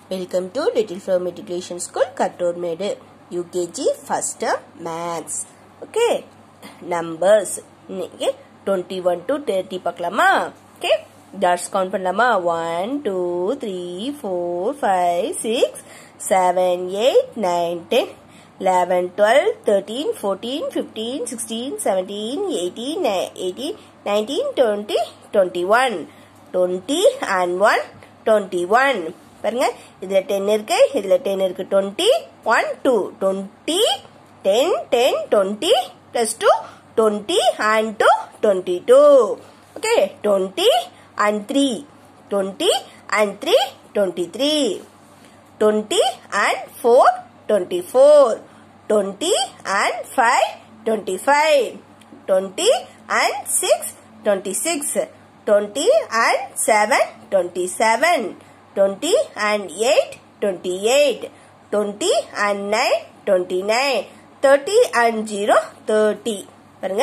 welcome to little flower matriculation school Katturmedu UKG first term maths okay numbers இன்னைக்கு twenty one to thirty பார்க்கலாமா okay dots count பண்ணலாமா one two three four five six seven eight nine ten eleven twelve thirteen fourteen fifteen sixteen seventeen eighteen eighteen nineteen twenty twenty one twenty and one twenty one பாருங்க இதுல ten இருக்கு இதுல ten இருக்கு twenty one two twenty ten ten twenty plus two twenty and two twenty two okay twenty and three twenty and three twenty three twenty and four twenty four twenty and five twenty five twenty and six twenty six twenty and seven twenty seven twenty and eight twenty eight twenty and nine twenty nine thirty and zero thirty பாருங்க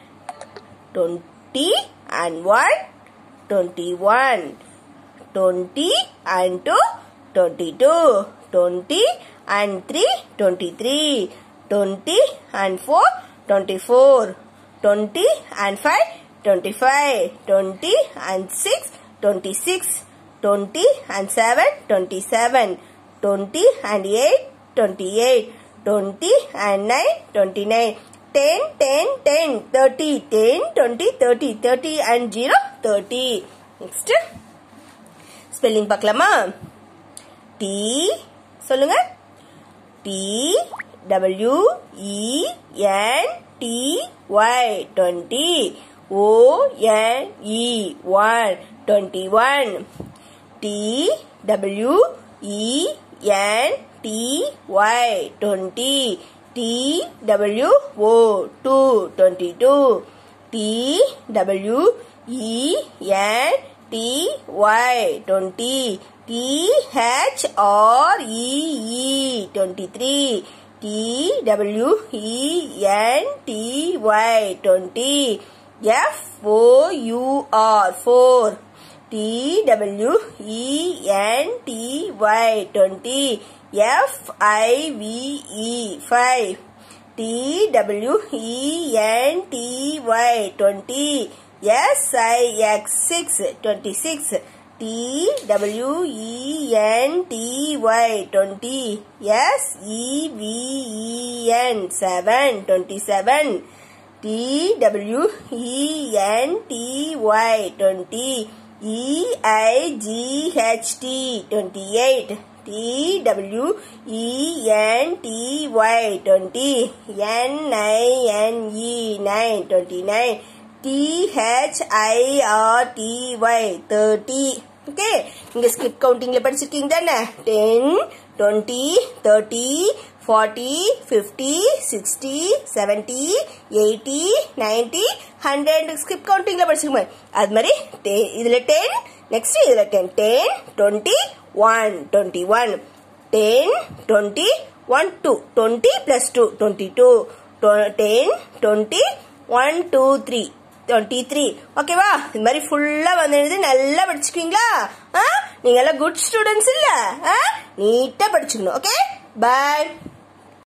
twenty and one twenty one twenty and two twenty two twenty and three twenty three twenty and four twenty four twenty and five twenty five twenty and six twenty six twenty and seven twenty seven twenty and eight twenty eight twenty and nine twenty nine ten ten ten thirty ten twenty thirty thirty and zero thirty next spelling பார்க்கலாமா T சொல்லுங்க T W E N T Y twenty O N E one twenty one T W E N T Y twenty T W O two twenty two T W E N T Y twenty D H R E E twenty three T W E N T Y twenty F O U R four T W E N T Y twenty F I V E five T W E N T Y twenty S I X six twenty six T W E N T Y twenty S E V E N seven twenty seven T W E N T Y twenty E I G H T twenty eight T W E N T Y twenty N I N E nine twenty nine T H I R T Y thirty okay இங்க skip கவுண்டிங்ல படிச்சிருக்கீங்க தானே ten twenty thirty forty fifty sixty seventy eighty ninety hundred skip கவுண்டிங்ல படிச்சிருக்கோம் அது மாதிரி இதுல ten next இதுல ten ten twenty one twenty one ten twenty one two twenty plus two twenty two ten twenty one two three twenty three ஓகேவா இது மாதிரி ஃபுல்லா வந்து எழுதி நல்லா படிச்சுக்குவீங்களா நீங்க எல்லாம் குட் ஸ்டூடெண்ட்ஸ் இல்ல நீட்டா படிச்சுக்கணும் ஓகே பாய்